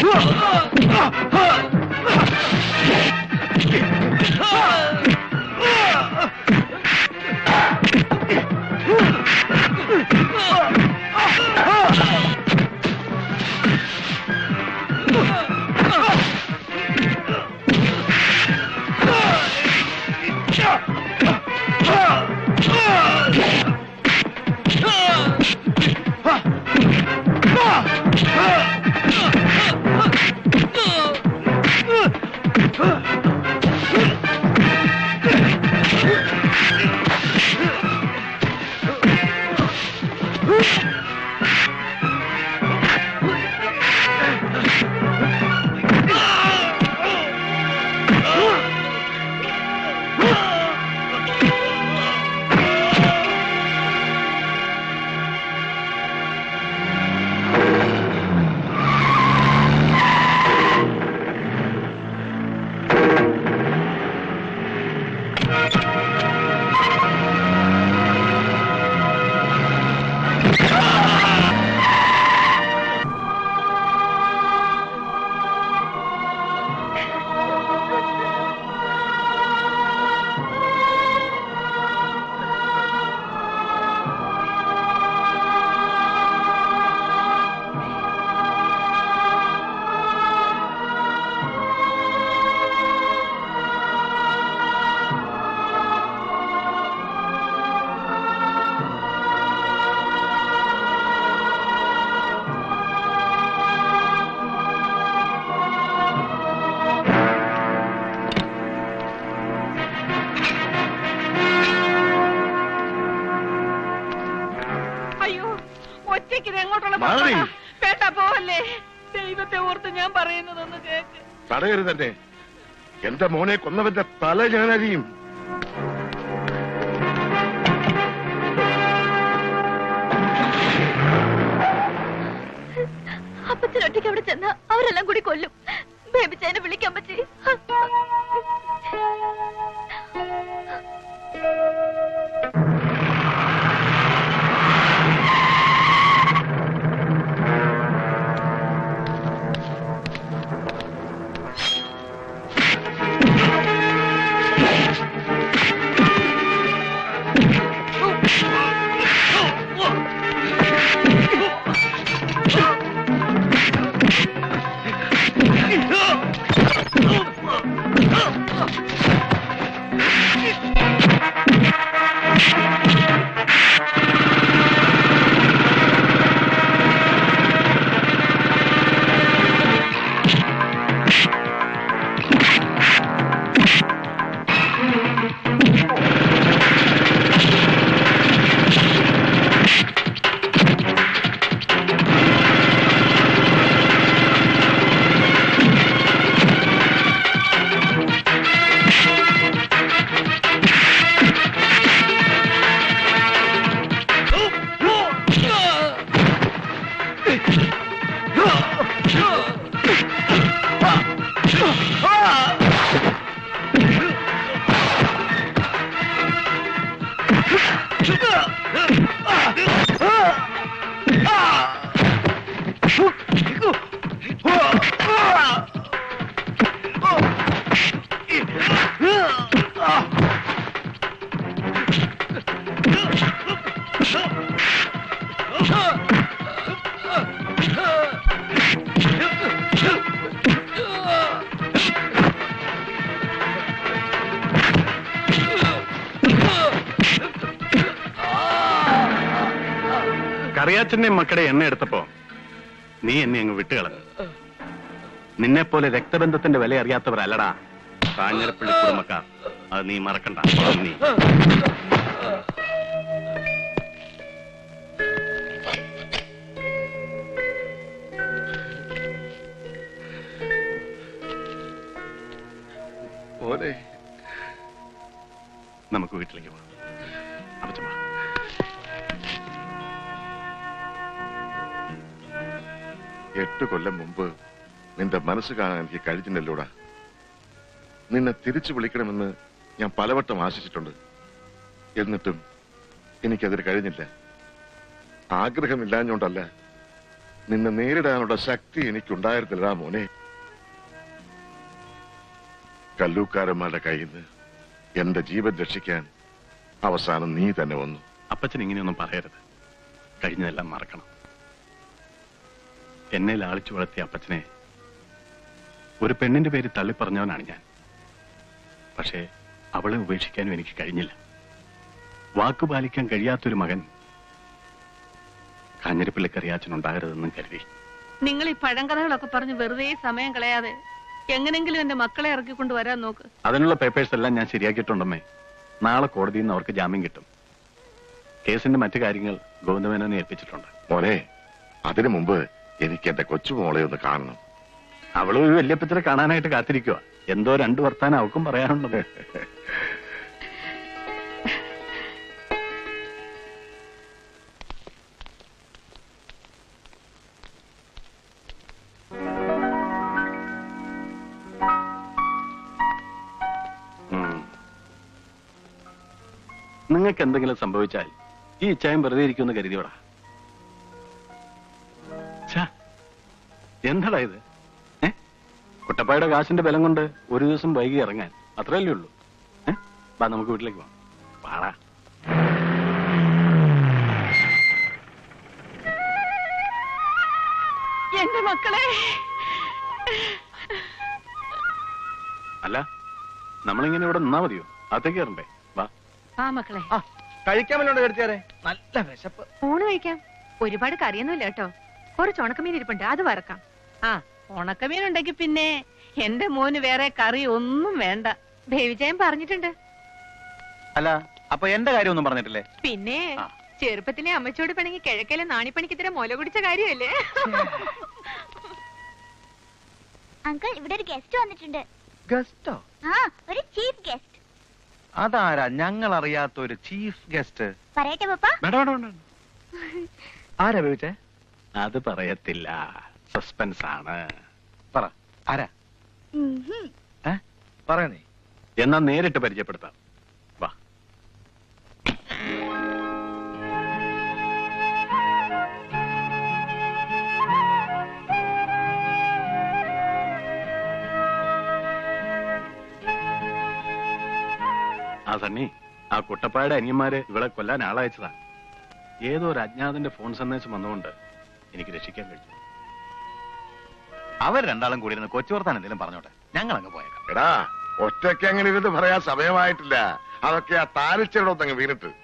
അയ്യോ ഒറ്റയ്ക്ക് ഇത് എങ്ങോട്ടുള്ള മാറി. പുറപ്പാടാ? വേണ്ട പോവല്ലേ ദൈവത്തെ ഓർത്ത് ഞാൻ പറയുന്നതൊന്ന് കേക്ക് തടയരുത് തന്നെ എന്റെ മോനെ കൊന്നവന്റെ തല ഞാനറിയും അപ്പച്ചൻ ഒറ്റയ്ക്ക് അവിടെ ചെന്ന അവരെല്ലാം കൂടി കൊല്ലും ബേബിച്ചേനെ വിളിക്കാൻ പറ്റി കറിയാച്ചന്റെയും മക്കളുടെ എണ്ണ എടുത്തപ്പോ നീ എന്നെ അങ്ങ് വിട്ടുകളഞ്ഞു നിന്നെ പോലെ രക്തബന്ധത്തിന്റെ വില അറിയാത്തവരല്ലടാ കാഞ്ഞിരപ്പള്ളി കുടുംബക്കാർ അത് നീ മറക്കണ്ട നീ മോനെ നമുക്ക് വീട്ടിലേക്ക് പോകാം അപ്പച്ചമ്മ എട്ട് കൊല്ലം മുമ്പ് നിന്റെ മനസ്സ് കാണാൻ എനിക്ക് കഴിഞ്ഞില്ലല്ലോടാ നിന്നെ തിരിച്ചു വിളിക്കണമെന്ന് ഞാൻ പലവട്ടം ആശിച്ചിട്ടുണ്ട് എന്നിട്ടും എനിക്കതിന് കഴിഞ്ഞില്ല ആഗ്രഹമില്ലാഞ്ഞോണ്ടല്ല നിന്നെ നേരിടാനുള്ള ശക്തി എനിക്കുണ്ടായിരുന്നില്ലടാ മോനെ കല്ലൂക്കാരന്മാരുടെ കയ്യിൽ നിന്ന് എന്റെ ജീവൻ രക്ഷിക്കാൻ അവസാനം നീ തന്നെ വന്നു അപ്പച്ചൻ ഇങ്ങനെയൊന്നും പറയരുത് കഴിഞ്ഞതെല്ലാം മറക്കണം എന്നെ ലാളിച്ചു വളർത്തിയ അപ്പച്ചനെ ഒരു പെണ്ണിന്റെ പേര് തള്ളി പറഞ്ഞവനാണ് ഞാൻ പക്ഷേ അവളെ ഉപേക്ഷിക്കാനും എനിക്ക് കഴിഞ്ഞില്ല വാക്കു പാലിക്കാൻ കഴിയാത്തൊരു മകൻ കാഞ്ഞിരപ്പിള്ളിക്കറിയാച്ചനുണ്ടാകരുതെന്നും കരുതി നിങ്ങൾ ഈ പഴങ്കഥകളൊക്കെ പറഞ്ഞ് വെറുതെ സമയം കളയാതെ എങ്ങനെങ്കിലും എന്റെ മക്കളെ ഇറക്കിക്കൊണ്ട് വരാൻ നോക്ക് അതിനുള്ള പേപ്പേഴ്സ് എല്ലാം ഞാൻ ശരിയാക്കിയിട്ടുണ്ടമ്മേ നാളെ കോടതിയിൽ നിന്ന് അവർക്ക് ജാമ്യം കിട്ടും കേസിന്റെ മറ്റു കാര്യങ്ങൾ ഗോവിന്ദമേനോനെ ഏൽപ്പിച്ചിട്ടുണ്ട് മോനെ അതിനു മുമ്പ് എനിക്ക് എന്റെ കൊച്ചുമോളെ ഒന്ന് കാണണം അവള് ഒരു വല്യപ്പച്ചനെ കാണാനായിട്ട് കാത്തിരിക്കുക എന്തോ രണ്ടു വർത്താനം അവക്കും പറയാനുള്ളത് നിങ്ങൾക്ക് എന്തെങ്കിലും സംഭവിച്ചാൽ ഈ ഇച്ചായം വെറുതെ ഇരിക്കുമെന്ന് കരുതിയോടാ ഛ, എന്താടാ ഇത് ഏ കുട്ടപ്പായുടെ കാശിന്റെ ബലം കൊണ്ട് ഒരു ദിവസം വൈകി ഇറങ്ങാൻ അത്രയല്ലേ ഉള്ളൂ ഏ വാ നമുക്ക് വീട്ടിലേക്ക് പോവാം പാടാ എന്റെ മക്കളെ അല്ല നമ്മളിങ്ങനെ ഇവിടെ നിന്നാ മതിയോ അകത്തേക്ക് കയറണ്ടേ വാ ആ മക്കളെ ആ കഴിക്കാൻ വല്ലോണ്ട് കടിച്ചാരെ നല്ല വിശപ്പ് ഊണ് കഴിക്കാം ഒരുപാട് കറിയൊന്നുമില്ല കേട്ടോ കുറച്ച് ഉണക്കമീൻ ഇരിപ്പുണ്ട് അത് വറക്കാം ആ ഉണക്കമീൻ ഉണ്ടെങ്കിൽ പിന്നെ എന്റെ മോന് വേറെ കറി ഒന്നും വേണ്ട ദേവിജയൻ പറഞ്ഞിട്ടുണ്ട് അല്ല അപ്പൊ എന്റെ കാര്യമൊന്നും പറഞ്ഞിട്ടില്ലേ പിന്നെ ആ. ചെറുപ്പത്തിലെ അമ്മച്ചോട് പിണങ്ങി കിഴക്കലെ നാണിപ്പണിക്ക് ഇത്തരം മുല കുടിച്ച കാര്യമല്ലേ അങ്കിൾ ഇവിടെ ഒരു ഗസ്റ്റ് വന്നിട്ടുണ്ട് ഗസ്റ്റോ ആ ഒരു ചീഫ് ഗസ്റ്റ് അതാരാ ഞങ്ങൾ അറിയാത്ത ഒരു ചീഫ് ഗസ്റ്റ് പറയട്ടെ പപ്പ വേണ്ട വേണ്ട വേണ്ട ആരാ ബേബിച്ചേ അത് പറയത്തില്ല സസ്പെൻസ് ആണ് പറ ആരാ ഏ പറയ നീ എന്നാ നേരിട്ട് പരിചയപ്പെടുത്താം വാ ആ സണ്ണി ആ കുട്ടപ്പായുടെ അനിയന്മാര് ഇവളെ കൊല്ലാൻ ആളയച്ചതാ ഏതോ ഒരു അജ്ഞാതന്റെ ഫോൺ സന്ദേശം വന്നുകൊണ്ട് എനിക്ക് രക്ഷിക്കാൻ കഴിഞ്ഞു അവർ രണ്ടാളും കൂടി ഇരുന്ന് കൊച്ചു വർത്താൻ എന്തെങ്കിലും പറഞ്ഞോട്ടെ ഞങ്ങൾ അങ്ങ് പോയേക്കാം എടാ ഒറ്റയ്ക്ക് അങ്ങനെ ഇരുന്ന് പറയാൻ സമയമായിട്ടില്ല അതൊക്കെ ആ താലിച്ചെവിടൊന്നങ്ങ് വീണിട്ട്